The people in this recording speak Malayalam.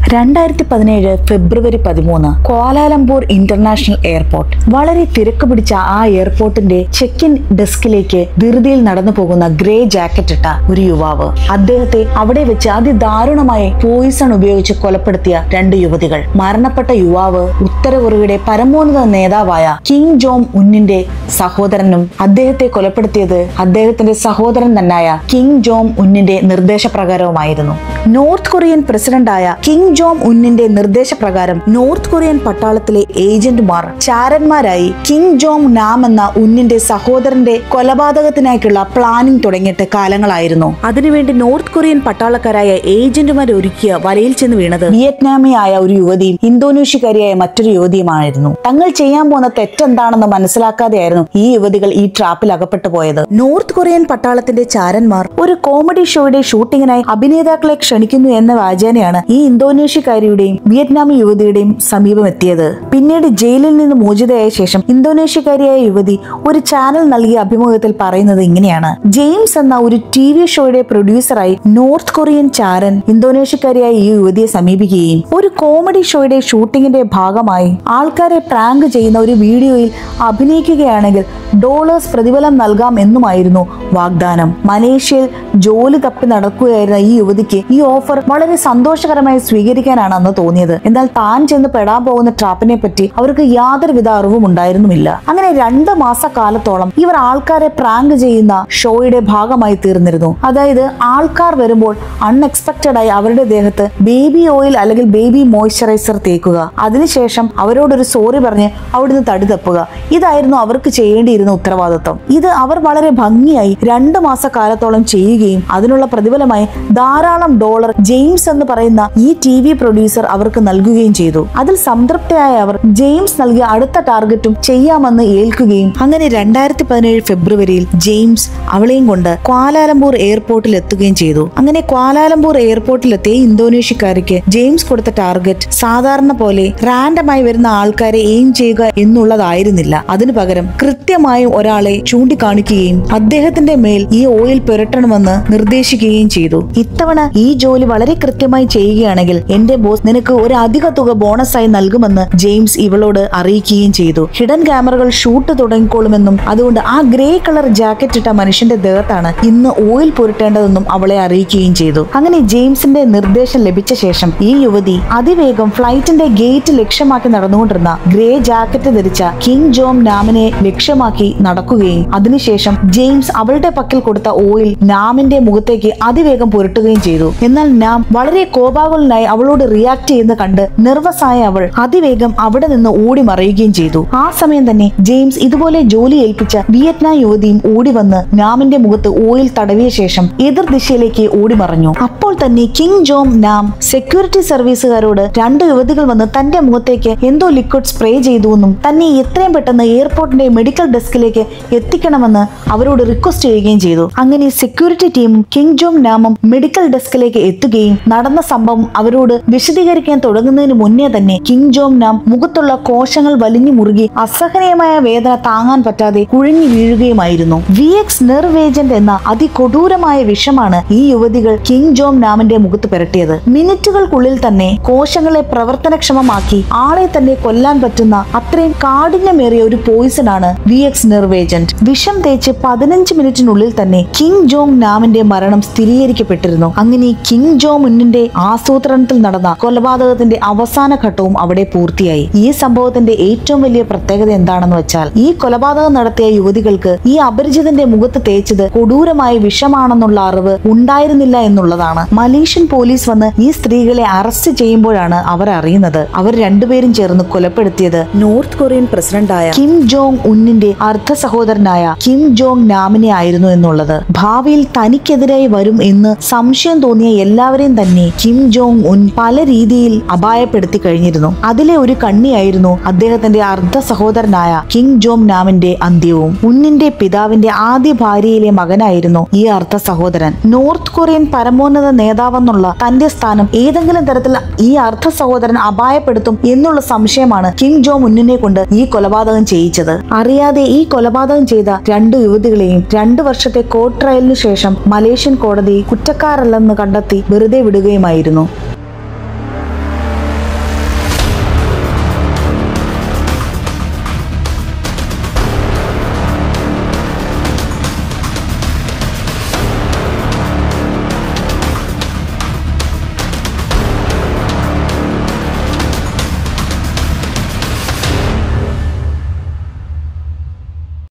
രണ്ടായിരത്തി പതിനേഴ് ഫെബ്രുവരി പതിമൂന്ന് ക്വാലാലംപൂർ ഇന്റർനാഷണൽ എയർപോർട്ട് വളരെ തിരക്ക് പിടിച്ച ആ എയർപോർട്ടിന്റെ ചെക്ക് ഇൻ ഡെസ്കിലേക്ക് ധൃതിയിൽ നടന്നു പോകുന്ന ഗ്രേ ജാക്കറ്റ് ഇട്ട ഒരു യുവാവ് അദ്ദേഹത്തെ അവിടെ വെച്ച് അതിദാരുണമായി പോയിസൺ ഉപയോഗിച്ച് കൊലപ്പെടുത്തിയ രണ്ട് യുവതികൾ മരണപ്പെട്ട യുവാവ് ഉത്തര കൊറിയയുടെ പരമോന്നത നേതാവായ കിങ് ജോം ഉന്നിന്റെ സഹോദരനും അദ്ദേഹത്തെ കൊലപ്പെടുത്തിയത് അദ്ദേഹത്തിന്റെ സഹോദരൻ തന്നെയായ കിങ് ജോം ഉന്നിന്റെ നിർദ്ദേശപ്രകാരവുമായിരുന്നു നോർത്ത് കൊറിയൻ പ്രസിഡന്റായ കിങ് ജോം ഉന്നിന്റെ നിർദ്ദേശപ്രകാരം നോർത്ത് കൊറിയൻ പട്ടാളത്തിലെ ഏജന്റുമാർ ചാരന്മാരായി കിങ് ജോം നാം എന്ന ഉന്നിന്റെ സഹോദരന്റെ കൊലപാതകത്തിനായിട്ടുള്ള പ്ലാനിംഗ് തുടങ്ങിയിട്ട് കാലങ്ങളായിരുന്നു അതിനുവേണ്ടി നോർത്ത് കൊറിയൻ പട്ടാളക്കാരായ ഏജന്റുമാർ ഒരുക്കിയ വലയിൽ ചെന്ന് വീണത് വിയറ്റ്നാമിയായ ഒരു യുവതിയും ഇന്തോനേഷ്യക്കാരിയായ മറ്റൊരു യുവതിയുമായിരുന്നു തങ്ങൾ ചെയ്യാൻ പോകുന്ന തെറ്റെന്താണെന്ന് മനസ്സിലാക്കാതെയായിരുന്നു ഈ യുവതികൾ ഈ ട്രാപ്പിൽ അകപ്പെട്ടു പോയത് നോർത്ത് കൊറിയൻ പട്ടാളത്തിന്റെ ചാരന്മാർ ഒരു കോമഡി ഷോയുടെ ഷൂട്ടിങ്ങിനായി അഭിനേതാക്കളെ ക്ഷണിക്കുന്നു എന്ന വാചേനയാണ് ഈ ഇന്തോനേഷ്യക്കാരിയുടെയും വിയറ്റ്നാമി യുവതിയുടെയും സമീപം എത്തിയത് പിന്നീട് ജയിലിൽ നിന്ന് മോചിതയായ ശേഷം ഇന്തോനേഷ്യക്കാരിയായ യുവതി ഒരു ചാനൽ നൽകിയ അഭിമുഖത്തിൽ പറയുന്നത് ഇങ്ങനെയാണ് ജെയിംസ് എന്ന ഒരു ടി വി ഷോയുടെ പ്രൊഡ്യൂസറായി നോർത്ത് കൊറിയൻ ചാരൻ ഇന്തോനേഷ്യക്കാരിയായ ഈ യുവതിയെ സമീപിക്കുകയും ഒരു കോമഡി ഷോയുടെ ഷൂട്ടിങ്ങിന്റെ ഭാഗമായി ആൾക്കാരെ പ്രാങ്ക് ചെയ്യുന്ന ഒരു വീഡിയോയിൽ അഭിനയിക്കുകയാണെങ്കിൽ ഡോളേഴ്സ് പ്രതിഫലം നൽകാം എന്നുമായിരുന്നു വാഗ്ദാനം മലേഷ്യയിൽ ജോലി തപ്പി നടക്കുകയായിരുന്ന ഈ യുവതിക്ക് ഈ ഓഫർ വളരെ സന്തോഷകരമായി സ്വീകരിക്കാനാണ് അന്ന് തോന്നിയത് എന്നാൽ താൻ ചെന്ന് പെടാൻ പോകുന്ന ട്രാപ്പിനെ പറ്റി അവർക്ക് യാതൊരുവിധ അറിവും ഉണ്ടായിരുന്നുമില്ല അങ്ങനെ രണ്ട് മാസക്കാലത്തോളം ഇവർ ആൾക്കാരെ പ്രാങ്ക് ചെയ്യുന്ന ഷോയുടെ ഭാഗമായി തീർന്നിരുന്നു അതായത് ആൾക്കാർ വരുമ്പോൾ അൺഎക്സ്പെക്റ്റഡ് ആയി അവരുടെ ദേഹത്ത് ബേബി ഓയിൽ അല്ലെങ്കിൽ ബേബി മോയ്സ്ചറൈസർ തേക്കുക അതിനുശേഷം അവരോടൊരു സോറി പറഞ്ഞ് അവിടുന്ന് തടി തപ്പുക ഇതായിരുന്നു അവർക്ക് ചെയ്യേണ്ടിയിരുന്ന ഉത്തരവാദിത്വം ഇത് അവർ വളരെ ഭംഗിയായി രണ്ട് മാസക്കാലത്തോളം ചെയ്യുകയും അതിനുള്ള പ്രതിഫലമായി ധാരാളം ഡോളർ ജെയിംസ് എന്ന് പറയുന്ന ഈ ടി വി പ്രൊഡ്യൂസർ അവർക്ക് നൽകുകയും ചെയ്തു അതിൽ സംതൃപ്തയായ അവർ ജെയിംസ് നൽകിയ അടുത്ത ടാർഗറ്റും ചെയ്യാമെന്ന് ഏൽക്കുകയും അങ്ങനെ രണ്ടായിരത്തി പതിനേഴ് ഫെബ്രുവരിയിൽ ജെയിംസ് അവളെയും കൊണ്ട് ക്വാലാലംപൂർ എയർപോർട്ടിൽ എത്തുകയും ചെയ്തു അങ്ങനെ ക്വാലാലംപൂർ എയർപോർട്ടിലെത്തിയ ഇന്തോനേഷ്യക്കാരിക്ക് ജെയിംസ് കൊടുത്ത ടാർഗറ്റ് സാധാരണ പോലെ റാൻഡമായി വരുന്ന ആൾക്കാരെ എയിം ചെയ്യുക എന്നുള്ളതായിരുന്നില്ല അതിനു പകരം കൃത്യമായും ഒരാളെ ചൂണ്ടിക്കാണിക്കുകയും അദ്ദേഹത്തിന്റെ മേൽ ഈ ഓയിൽ പുരട്ടണമെന്ന് നിർദ്ദേശിക്കുകയും ചെയ്തു ഇത്തവണ ഈ ജോലി വളരെ കൃത്യമായി ചെയ്യുകയാണെങ്കിൽ എന്റെ ബോസ് നിനക്ക് ഒരു അധിക തുക ബോണസായി നൽകുമെന്ന് ജെയിംസ് ഇവളോട് അറിയിക്കുകയും ചെയ്തു ഹിഡൻ ക്യാമറകൾ ഷൂട്ട് തുടങ്ങിക്കോളുമെന്നും അതുകൊണ്ട് ആ ഗ്രേ കളർ ജാക്കറ്റ് ഇട്ട മനുഷ്യന്റെ ദേഹത്താണ് ഇന്ന് ഓയിൽ പുരട്ടേണ്ടതെന്നും അവളെ അറിയിക്കുകയും ചെയ്തു അങ്ങനെ ജെയിംസിന്റെ നിർദ്ദേശം ലഭിച്ച ശേഷം ഈ യുവതി അതിവേഗം ഫ്ലൈറ്റിന്റെ ഗേറ്റ് ലക്ഷ്യമാക്കി നടന്നുകൊണ്ടിരുന്ന ഗ്രേ ജാക്കറ്റ് ധരിച്ച കിങ് ജോം നാമിനെ ലക്ഷ്യമാക്കി നടക്കുകയും അതിനുശേഷം ജെയിംസ് അവളുടെ പക്കൽ കൊടുത്ത ഓയിൽ നാമിന്റെ മുഖത്തേക്ക് അതിവേഗം പുരട്ടുകയും ചെയ്തു എന്നാൽ നാം വളരെ കോപാകുലനായി അവളോട് റിയാക്ട് ചെയ്യുന്ന കണ്ട് നെർവസ് ആയ അവൾ അതിവേഗം അവിടെ നിന്ന് ഓടി മറയുകയും ചെയ്തു ആ സമയം തന്നെ ജെയിംസ് ഇതുപോലെ ജോലി ഏൽപ്പിച്ച വിയറ്റ്നാം യുവതിയും ഓടി വന്ന് നാമിന്റെ മുഖത്ത് ഓയിൽ തടവിയ ശേഷം എതിർ ദിശയിലേക്ക് ഓടി മറഞ്ഞു അപ്പോൾ തന്നെ കിങ് ജോം നാം സെക്യൂരിറ്റി സർവീസുകാരോട് രണ്ട് യുവതികൾ വന്ന് തന്റെ മുഖത്തേക്ക് എന്തോ ലിക്വിഡ് സ്പ്രേ ചെയ്തുവെന്നും തന്നെ എത്രയും പെട്ടെന്ന് എയർപോർട്ടിന്റെ മെഡിക്കൽ ഡെസ്കിലേക്ക് എത്തിക്കണമെന്ന് അവരോട് റിക്വസ്റ്റ് ചെയ്യുകയും ചെയ്തു അങ്ങനെ സെക്യൂരിറ്റി ടീമും കിങ് ജോം നാമും മെഡിക്കൽ ഡെസ്കിലേക്ക് എത്തുകയും നടന്ന സംഭവം അവരോട് വിശദീകരിക്കാൻ തുടങ്ങുന്നതിന് മുന്നേ തന്നെ കിങ് ജോം നാം മുഖത്തുള്ള കോശങ്ങൾ വലിഞ്ഞു മുറുകി അസഹനീയമായ വേദന താങ്ങാൻ പറ്റാതെ കുഴഞ്ഞു വീഴുകയുമായിരുന്നു വി എക്സ് നെർവ് ഏജന്റ് എന്ന അതികൊടൂരമായ വിഷമാണ് ഈ യുവതികൾ കിങ് ജോം നാമിന്റെ മുഖത്ത് പുരട്ടിയത് മിനിറ്റുകൾക്കുള്ളിൽ തന്നെ കോശങ്ങളെ പ്രവർത്തനക്ഷമമാക്കി ആളെ തന്നെ കൊല്ലാൻ പറ്റുന്ന അത്രയും കാഠിന്യമേറിയ ഒരു പോയിസൺ ആണ് വി എക്സ് നെർവ് ഏജന്റ് വിഷം തേച്ച് പതിനഞ്ച് മിനിറ്റിനുള്ളിൽ തന്നെ കിങ് ജോങ് നാമിന്റെ മരണം സ്ഥിരീകരിക്കപ്പെട്ടിരുന്നു അങ്ങനെ കിങ് ജോ മുന്നിന്റെ ആസൂത്രണത്തിൽ നടന്ന കൊലപാതകത്തിന്റെ അവസാന ഘട്ടവും അവിടെ പൂർത്തിയായി ഈ സംഭവത്തിന്റെ ഏറ്റവും വലിയ പ്രത്യേകത എന്താണെന്ന് വെച്ചാൽ ഈ കൊലപാതകം നടത്തിയ യുവതികൾക്ക് ഈ അപരിചിതന്റെ മുഖത്ത് തേച്ചത് കൊടൂരമായ വിഷമാണെന്നുള്ള അറിവ് ഉണ്ടായിരുന്നില്ല എന്നുള്ളതാണ് മലേഷ്യൻ പോലീസ് വന്ന് ഈ സ്ത്രീകളെ അറസ്റ്റ് ചെയ്യുമ്പോഴാണ് അവർ അറിയുന്നത് അവർ രണ്ടുപേരും ചേർന്ന് കൊലപ്പെടുത്തിയത് നോർത്ത് കൊറിയൻ പ്രസിഡന്റായ കിം ജോങ് ഉന്നിന്റെ അർദ്ധ സഹോദരനായ കിം ജോങ് നാമിനെ ആയിരുന്നു എന്നുള്ളത് ഭാവിയിൽ തനിക്കെതിരായി വരും എന്ന് സംശയം തോന്നിയ എല്ലാവരെയും തന്നെ കിം ജോങ് ഉൻ പല രീതിയിൽ അപായപ്പെടുത്തി കഴിഞ്ഞിരുന്നു അതിലെ ഒരു കണ്ണിയായിരുന്നു അദ്ദേഹത്തിന്റെ അർദ്ധ സഹോദരനായ കിങ് ജോം നാമിന്റെ അന്ത്യവും ഉന്നിന്റെ പിതാവിന്റെ ആദ്യ ഭാര്യയിലെ മകനായിരുന്നു ഈ അർദ്ധ സഹോദരൻ നോർത്ത് കൊറിയൻ പരമോന്നത നേതാവെന്നുള്ള തന്റെ സ്ഥാനം ഏതെങ്കിലും തരത്തിൽ ഈ അർദ്ധ സഹോദരൻ അപായപ്പെടുത്തും എന്നുള്ള സംശയമാണ് കിം ജോ മുന്നിനെ കൊണ്ട് ഈ കൊലപാതകം ചെയ്യിച്ചത് അറിയാതെ ഈ കൊലപാതകം ചെയ്ത രണ്ട് യുവതികളെയും രണ്ടു വർഷത്തെ കോർട്ട് ട്രയലിനു ശേഷം മലേഷ്യൻ കോടതി കുറ്റക്കാരല്ലെന്ന് കണ്ടെത്തി വെറുതെ വിടുകയുമായിരുന്നു